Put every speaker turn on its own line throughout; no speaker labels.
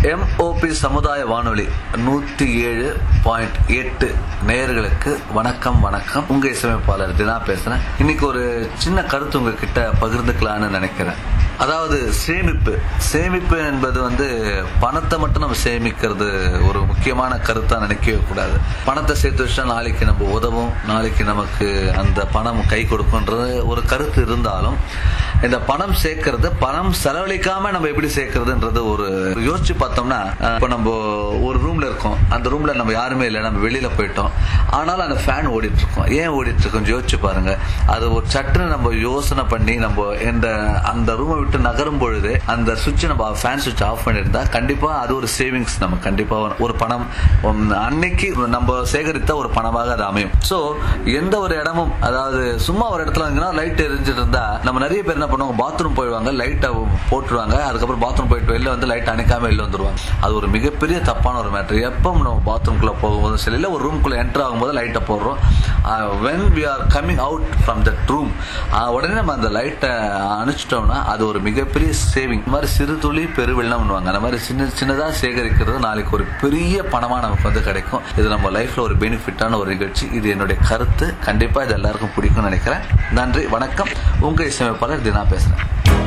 MOP சமுதாய வானொலி நூத்தி ஏழு பாயிண்ட் எட்டு நேயர்களுக்கு வணக்கம் வணக்கம் உங்க இசையமைப்பாளர் தினா பேசுறேன் இன்னைக்கு ஒரு சின்ன கருத்து உங்ககிட்ட பகிர்ந்துக்கலாம்னு நினைக்கிறேன் அதாவது சேமிப்பு சேமிப்பு என்பது வந்து பணத்தை மட்டும் நம்ம சேமிக்கிறது ஒரு முக்கியமான கருத்தா நினைக்கவே கூடாது பணத்தை சேர்த்து வச்சா நாளைக்கு நம்ம உதவும் நாளைக்கு நமக்கு அந்த பணம் கை கொடுக்கும்ன்றது ஒரு கருத்து இருந்தாலும் இந்த பணம் சேர்க்கறது பணம் செலவழிக்காம நம்ம எப்படி சேர்க்கறதுன்றது ஒரு யோசிச்சு பார்த்தோம்னா அஹ், இப்போ நம்ம ஒரு ரூம்ல இருக்கோம் அந்த ரூம்ல நம்ம யாருமே இல்லை நம்ம வெளியில போயிட்டோம் ஆனாலும் அந்த ஃபேன் ஓடிட்டு இருக்கோம் ஏன் ஓடிட்டு இருக்கோம் யோசிச்சு பாருங்க அது ஒரு சட்டுன்னு நம்ம யோசனை பண்ணி நம்ம இந்த அந்த ரூமை விட்டு நகரும் பொழுது அந்த சுவிட்ச் நம்ம ஃபேன் சுவிட்ச் ஆஃப் பண்ணியிருந்தா கண்டிப்பா அது ஒரு சேவிங்ஸ் நம்ம கண்டிப்பா ஒரு- ஒரு பணம் உம், அன்னைக்கு நம்ம சேகரித்த ஒரு பணமாக அது அமையும் சோ எந்த ஒரு இடமும் அதாவது சும்மா ஒரு இடத்துல இருந்தீங்கன்னா லைட் எரிஞ்சிட்டு இருந்தா நம்ம நிறைய பேர் என்ன பண்ணுவாங்க பாத்ரூம் போயிடுவாங்க லைட்டை போட்டுருவாங்க அதுக்கப்புறம் பாத்ரூம் போயிட்டு வெளில வந்து லைட் அணைக்காம வெளில வந்துருவாங்க அது ஒரு மிகப்பெரிய தப்பான ஒரு மேட்ரு எப்போ நம்ம பாத்ரூம்குள்ள போகும்போது சரி இல்லை ஒரு ரூம்குள்ள என்டர் ஆகும்போது லைட்டை போடுறோம் when we are coming out from that room உடனே நம்ம அந்த லைட்டை அணைச்சிட்டோம்னா அது ஒரு மிகப்பெரிய சேவிங் இந்த மாதிரி சிறு துளி பெருவெள்ளம் பண்ணுவாங்க அந்த மாதிரி சின்ன சின்னதாக சேகரிக்கிறது நாளைக்கு ஒரு பெரிய பணமாக நமக்கு வந்து கிடைக்கும் இது நம்ம லைஃப்ல ஒரு பெனிஃபிட்டான ஒரு நிகழ்ச்சி இது என்னுடைய கருத்து கண்டிப்பா இது எல்லாருக்கும் பிடிக்கும்னு நினைக்கிறேன் நன்றி வணக்கம் உங்க இசையமைப்பாளர் தினா பேசுறேன்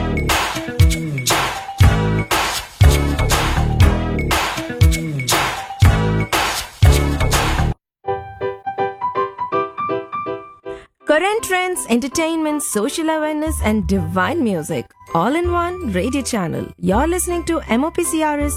Current trends, entertainment, social awareness, and divine music. All in one radio channel. You're listening to MOPCRS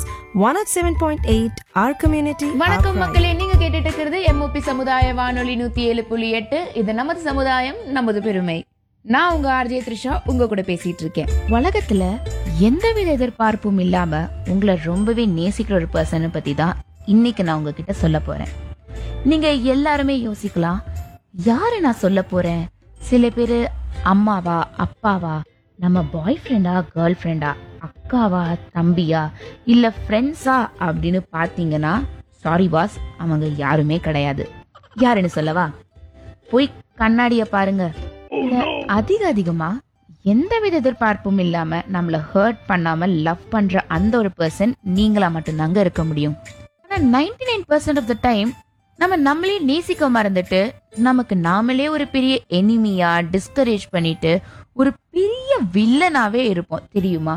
107.8, our community. our
வணக்கம்
pride.
மக்களே நீங்க கேட்டுட்டு இருக்கிறது எம்ஓபி சமுதாய வானொலி நூத்தி ஏழு புள்ளி எட்டு இது நமது சமுதாயம் நமது பெருமை நான் உங்க ஆர்ஜே த்ரிஷா உங்க கூட பேசிட்டு இருக்கேன் உலகத்துல எந்தவித எதிர்பார்ப்பும் இல்லாம உங்களை ரொம்பவே நேசிக்கிற ஒரு பர்சனை பத்தி தான் இன்னைக்கு நான் உங்ககிட்ட சொல்ல போறேன் நீங்க எல்லாருமே யோசிக்கலாம் யாரை நான் சொல்ல போறேன் சில பேரு அம்மாவா அப்பாவா நம்ம பாய் ஃப்ரெண்டா கேர்ள் ஃப்ரெண்டா அக்காவா தம்பியா இல்ல ஃப்ரெண்ட்ஸா அப்படின்னு பாத்தீங்கன்னா சாரி பாஸ் அவங்க யாருமே கிடையாது யாருன்னு சொல்லவா போய் கண்ணாடிய பாருங்க இல்ல அதிக அதிகமா எந்தவித எதிர்பார்ப்பும் இல்லாம நம்மள ஹர்ட் பண்ணாம லவ் பண்ற அந்த ஒரு பர்சன் நீங்களா மட்டும்தாங்க இருக்க முடியும் ஆனா ninety nine percent of the time நம்ம நம்மளே நேசிக்க மறந்துட்டு நமக்கு நாமளே ஒரு பெரிய எனிமியா டிஸ்கரேஜ் பண்ணிட்டு ஒரு பெரிய வில்லனாவே இருப்போம் தெரியுமா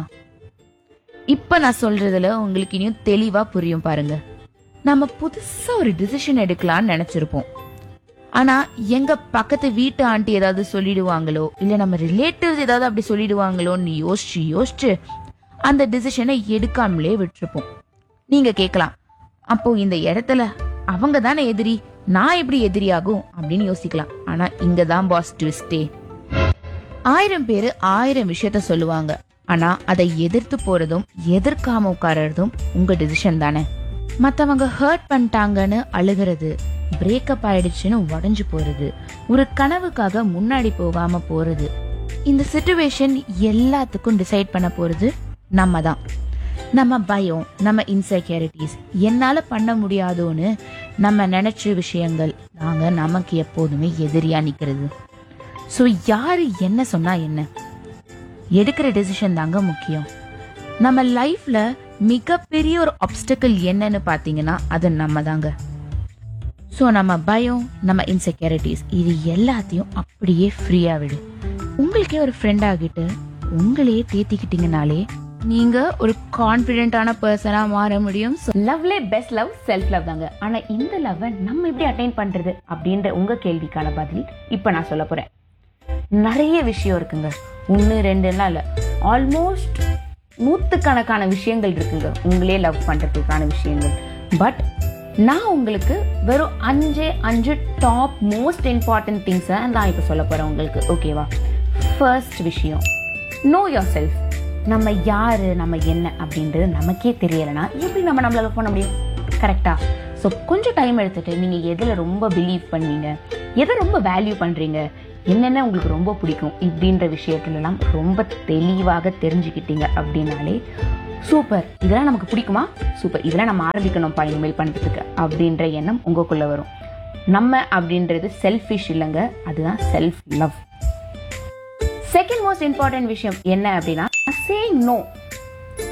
இப்ப நான் சொல்றதுல உங்களுக்கு இனியும் தெளிவா புரியும் பாருங்க நம்ம புதுசா ஒரு டிசிஷன் எடுக்கலாம்னு நினைச்சிருப்போம் ஆனா எங்க பக்கத்து வீட்டு ஆண்டி ஏதாவது சொல்லிடுவாங்களோ இல்ல நம்ம ரிலேட்டிவ்ஸ் ஏதாவது அப்படி சொல்லிடுவாங்களோன்னு யோசிச்சு யோசிச்சு அந்த டிசிஷனை எடுக்காமலே விட்டுருப்போம் நீங்க கேட்கலாம் அப்போ இந்த இடத்துல அவங்க தானே எதிரி நான் எப்படி எதிரியாகும் அப்படின்னு யோசிக்கலாம் ஆனா இங்க தான் பாஸ் ட்விஸ்டே ஆயிரம் பேரு ஆயிரம் விஷயத்த சொல்லுவாங்க ஆனா அதை எதிர்த்து போறதும் எதிர்க்காம உட்கார்றதும் உங்க டிசிஷன் தானே மத்தவங்க ஹர்ட் பண்ணிட்டாங்கன்னு அழுகிறது பிரேக்கப் ஆயிடுச்சுன்னு உடஞ்சு போறது ஒரு கனவுக்காக முன்னாடி போகாம போறது இந்த சுச்சுவேஷன் எல்லாத்துக்கும் டிசைட் பண்ண போறது நம்ம தான் நம்ம பயம் நம்ம இன்செக்யூரிட்டிஸ் என்னால பண்ண முடியாதோன்னு நம்ம நினைச்ச விஷயங்கள் நாங்க நமக்கு எப்போதுமே எதிரியா நிக்கிறது ஸோ யாரு என்ன சொன்னா என்ன எடுக்கிற டெசிஷன் தாங்க முக்கியம் நம்ம லைஃப்ல மிகப்பெரிய ஒரு ஆப்ஸ்டக்கிள் என்னன்னு பார்த்தீங்கன்னா அது நம்ம தாங்க ஸோ நம்ம பயம் நம்ம இன்செக்யூரிட்டிஸ் இது எல்லாத்தையும் அப்படியே ஃப்ரீயா விடு உங்களுக்கே ஒரு ஃப்ரெண்ட் ஆகிட்டு உங்களையே தேத்திக்கிட்டீங்கனாலே நீங்க ஒரு கான்பிடென்டான பர்சனா மாற முடியும் லவ்லே பெஸ்ட் லவ் செல்ஃப் லவ் தாங்க ஆனா இந்த லவ்வை நம்ம எப்படி அட்டைன் பண்றது அப்படின்ற உங்க கேள்விக்கான பதில் இப்ப நான் சொல்ல போறேன் நிறைய விஷயம் இருக்குங்க ஒன்று ரெண்டுலாம் இல்லை ஆல்மோஸ்ட் நூற்றுக்கணக்கான விஷயங்கள் இருக்குங்க உங்களே லவ் பண்ணுறதுக்கான விஷயங்கள் பட் நான் உங்களுக்கு வெறும் அஞ்சே அஞ்சு டாப் மோஸ்ட் இம்பார்ட்டன்ட் திங்ஸை நான் இப்போ சொல்ல போகிறேன் உங்களுக்கு ஓகேவா ஃபர்ஸ்ட் விஷயம் நோ யோர் செல்ஃப் நம்ம யாரு நம்ம என்ன அப்படின்றது நமக்கே தெரியலைன்னா எப்படி நம்ம நம்மள லவ் பண்ண முடியும் கரெக்டா ஸோ கொஞ்சம் டைம் எடுத்துட்டு நீங்கள் எதில் ரொம்ப பிலீவ் பண்ணுவீங்க எதை ரொம்ப வேல்யூ பண்ணுறீங்க என்னென்ன உங்களுக்கு ரொம்ப பிடிக்கும் இப்படின்ற விஷயத்துலலாம் ரொம்ப தெளிவாக தெரிஞ்சுக்கிட்டீங்க அப்படின்னாலே சூப்பர் இதெல்லாம் நமக்கு பிடிக்குமா சூப்பர் இதெல்லாம் நம்ம ஆரம்பிக்கணும்ப்பா இனிமேல் பண்ணுறதுக்கு அப்படின்ற எண்ணம் உங்களுக்குள்ள வரும் நம்ம அப்படின்றது செல்ஃபிஷ் இல்லைங்க அதுதான் self love second most important விஷயம் என்ன அப்படின்னா சேயிங் நோ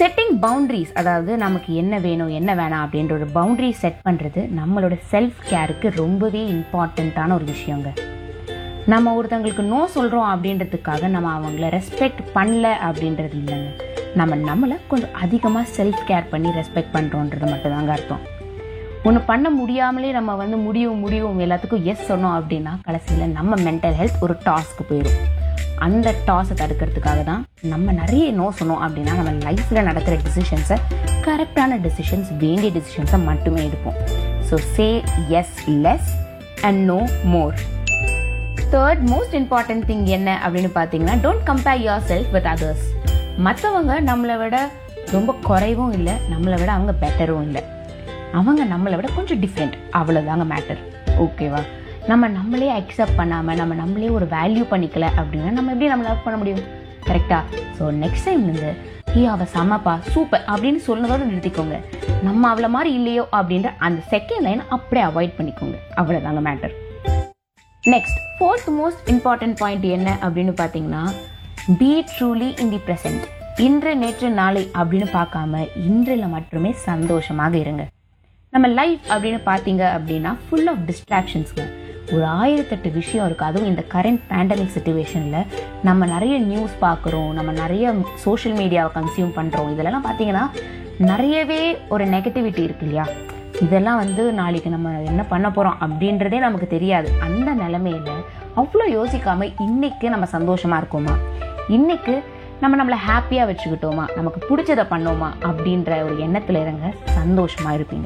செட்டிங் பவுண்டரிஸ் அதாவது நமக்கு என்ன வேணும் என்ன வேணாம் அப்படின்ற ஒரு பவுண்டரி செட் பண்ணுறது நம்மளோட செல்ஃப் கேருக்கு ரொம்பவே இம்பார்ட்டண்ட்டான ஒரு விஷயங்க நம்ம ஒருத்தங்களுக்கு நோ சொல்கிறோம் அப்படின்றதுக்காக நம்ம அவங்கள ரெஸ்பெக்ட் பண்ணல அப்படின்றது இல்லைங்க நம்ம நம்மளை கொஞ்சம் அதிகமாக செல்ஃப் கேர் பண்ணி ரெஸ்பெக்ட் பண்ணுறோன்றது மட்டும்தாங்க அர்த்தம் ஒன்று பண்ண முடியாமலே நம்ம வந்து முடியும் முடியும் எல்லாத்துக்கும் எஸ் சொன்னோம் அப்படின்னா கடைசியில் நம்ம மென்டல் ஹெல்த் ஒரு டாஸ்க்கு போயிடும் அந்த டாஸை தடுக்கிறதுக்காக தான் நம்ம நிறைய நோ சொன்னோம் அப்படின்னா நம்ம லைஃப்பில் நடக்கிற டிசிஷன்ஸை கரெக்டான டிசிஷன்ஸ் வேண்டிய டிசிஷன்ஸை மட்டுமே எடுப்போம் so say yes less and no more third most important thing என்ன அப்படின்னு பார்த்தீங்கன்னா don't compare yourself with others மற்றவங்க நம்மளை விட ரொம்ப குறைவும் இல்லை நம்மளை விட அவங்க பெட்டரும் இல்லை அவங்க நம்மளை விட கொஞ்சம் டிஃப்ரெண்ட் அவ்வளோதாங்க மேட்டர் ஓகேவா நம்ம நம்மளே அக்செப்ட் பண்ணாமல் நம்ம நம்மளே ஒரு வேல்யூ பண்ணிக்கல அப்படின்னா நம்ம எப்படி நம்ம லவ் பண்ண முடியும் கரெக்டா ஸோ நெக்ஸ்ட் டைம்லேருந்து ஏ அவ சமப்பா சூப்பர் அப்படின்னு சொன்னதோட நிறுத்திக்கோங்க நம்ம அவளை மாதிரி இல்லையோ அப்படின்ற அந்த செகண்ட் லைன் அப்படியே அவாய்ட் பண்ணிக்கோங்க அவ்வளோதாங்க matter next fourth most important point என்ன அப்படின்னு பார்த்தீங்கன்னா be truly in the present இன்று நேற்று நாளை அப்படின்னு பார்க்காம இன்றில் மட்டுமே சந்தோஷமாக இருங்க நம்ம லைஃப் அப்படின்னு பார்த்தீங்க அப்படின்னா ஃபுல் ஆஃப் டிஸ்ட்ராக்ஷன்ஸ்ங்க ஒரு ஆயிரத்தெட்டு விஷயம் இருக்குது அதுவும் இந்த கரண்ட் பேண்டமிக் சுச்சுவேஷனில் நம்ம நிறைய நியூஸ் பார்க்குறோம் நம்ம நிறைய சோஷியல் மீடியாவை கன்சியூம் பண்ணுறோம் இதெல்லாம் பார்த்தீங்கன்னா நிறையவே ஒரு நெகட்டிவிட்டி இருக்கு இல்லையா இதெல்லாம் வந்து நாளைக்கு நம்ம என்ன பண்ண போகிறோம் அப்படின்றதே நமக்கு தெரியாது அந்த நிலமையில அவ்வளோ யோசிக்காம இன்னைக்கு நம்ம சந்தோஷமா இருக்கோமா இன்னைக்கு நம்ம நம்மளை ஹாப்பியாக வச்சுக்கிட்டோமா நமக்கு பிடிச்சதை பண்ணோமா அப்படின்ற ஒரு எண்ணத்தில் இருங்க சந்தோஷமா இருப்பீங்க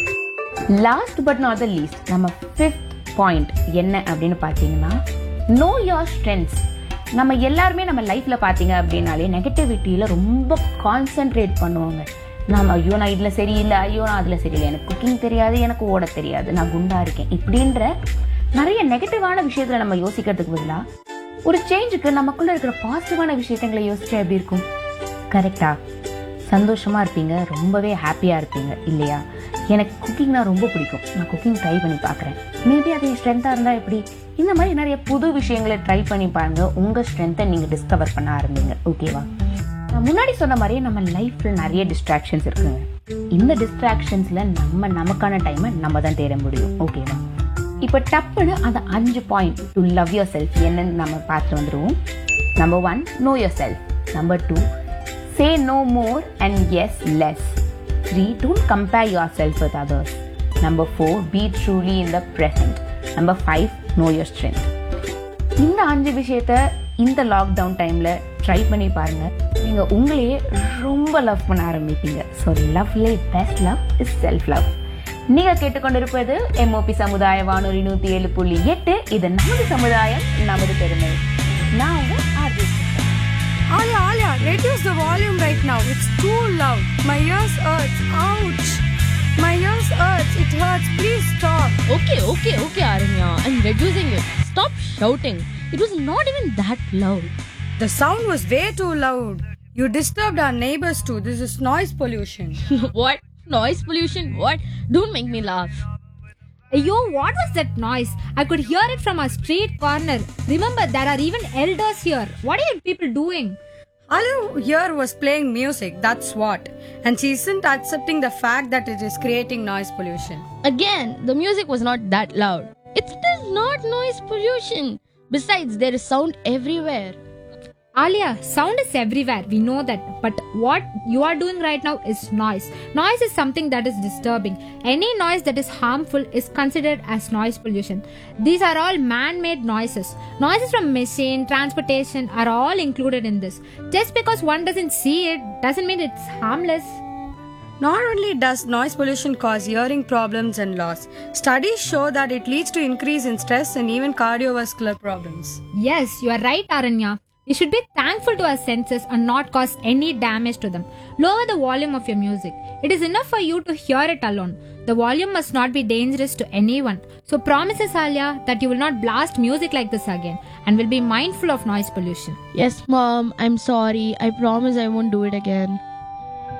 last but not the least நம்ம ஃபிஃப்த் பாயிண்ட் என்ன அப்படின்னு பார்த்தீங்கன்னா நோ யோர் ஸ்ட்ரென்த்ஸ் நம்ம எல்லாருமே நம்ம லைஃப்பில் பார்த்தீங்க அப்படின்னாலே நெகட்டிவிட்டியில் ரொம்ப கான்சென்ட்ரேட் பண்ணுவாங்க நம்ம ஐயோ நான் இதில் சரியில்லை ஐயோ நான் அதில் சரியில்லை எனக்கு குக்கிங் தெரியாது எனக்கு ஓட தெரியாது நான் குண்டா இருக்கேன் இப்படின்ற நிறைய நெகட்டிவான விஷயத்தில் நம்ம யோசிக்கிறதுக்கு பதிலாக ஒரு சேஞ்சுக்கு நமக்குள்ள இருக்கிற பாசிட்டிவான விஷயங்களை யோசிச்சா எப்படி இருக்கும் கரெக்டா சந்தோஷமா இருப்பீங்க ரொம்பவே ஹாப்பியா இருப்பீங்க இல்லையா எனக்கு குக்கிங்னா ரொம்ப பிடிக்கும் நான் குக்கிங் ட்ரை பண்ணி பார்க்குறேன் மேபி அது ஸ்ட்ரென்த்தாக இருந்தால் எப்படி இந்த மாதிரி நிறைய புது விஷயங்களை ட்ரை பண்ணி பாருங்க உங்கள் ஸ்ட்ரென்த்தை நீங்கள் டிஸ்கவர் பண்ண ஆரம்பிங்க ஓகேவா நான் முன்னாடி சொன்ன மாதிரியே நம்ம லைஃப்பில் நிறைய டிஸ்ட்ராக்ஷன்ஸ் இருக்குங்க இந்த டிஸ்ட்ராக்ஷன்ஸில் நம்ம நமக்கான டைமை நம்ம தான் தேட முடியும் ஓகேவா இப்போ டப்புன்னு அந்த அஞ்சு point to love yourself என்னன்னு நம்ம பார்த்து வந்துடுவோம் number one know yourself number two say no more and yes less three don't compare yourself with others number four be truly in the present number five know your strength இந்த அஞ்சு விஷயத்த இந்த lockdown டைம்ல try பண்ணி பாருங்க நீங்க உங்களையே ரொம்ப லவ் பண்ண ஆரம்பிப்பீங்க ஸோ லவ்லே best love is self love நீங்க கேட்டுக்கொண்டிருப்பது எம்ஓபி சமுதாய வானொலி நூத்தி ஏழு புள்ளி எட்டு இது நமது சமுதாயம் நமது பெருமை நான் உங்க RJ
Alia, Alia, reduce the volume right now. It's too loud. My ears hurt. Ouch. My ears hurt. It hurts. Please stop.
Okay, okay, okay, Aranya. I'm reducing it. Stop shouting. It was not even that loud.
The sound was way too loud. You disturbed our neighbors too. This is noise pollution.
what? Noise pollution? What? Don't make me laugh.
Yo, what was that noise? I could hear it from a street corner. Remember, there are even elders here. What are you people doing?
Alu here was playing music. That's what. And she isn't accepting the fact that it is creating noise pollution.
Again, the music was not that loud. It is not noise pollution. Besides, there is sound everywhere.
Alia, sound is everywhere. We know that. But what you are doing right now is noise. Noise is something that is disturbing. Any noise that is harmful is considered as noise pollution. These are all man made noises. Noises from machine, transportation are all included in this. Just because one doesn't see it doesn't mean it's harmless.
Not only does noise pollution cause hearing problems and loss, studies show that it leads to increase in stress and even cardiovascular problems.
Yes, you are right, Aranya. We should be thankful to our senses and not cause any damage to them. Lower the volume of your music. It is enough for you to hear it alone. The volume must not be dangerous to anyone. So promises Alia that you will not blast music like this again and will be mindful of noise pollution.
Yes, mom. I'm sorry. I promise I won't do it again.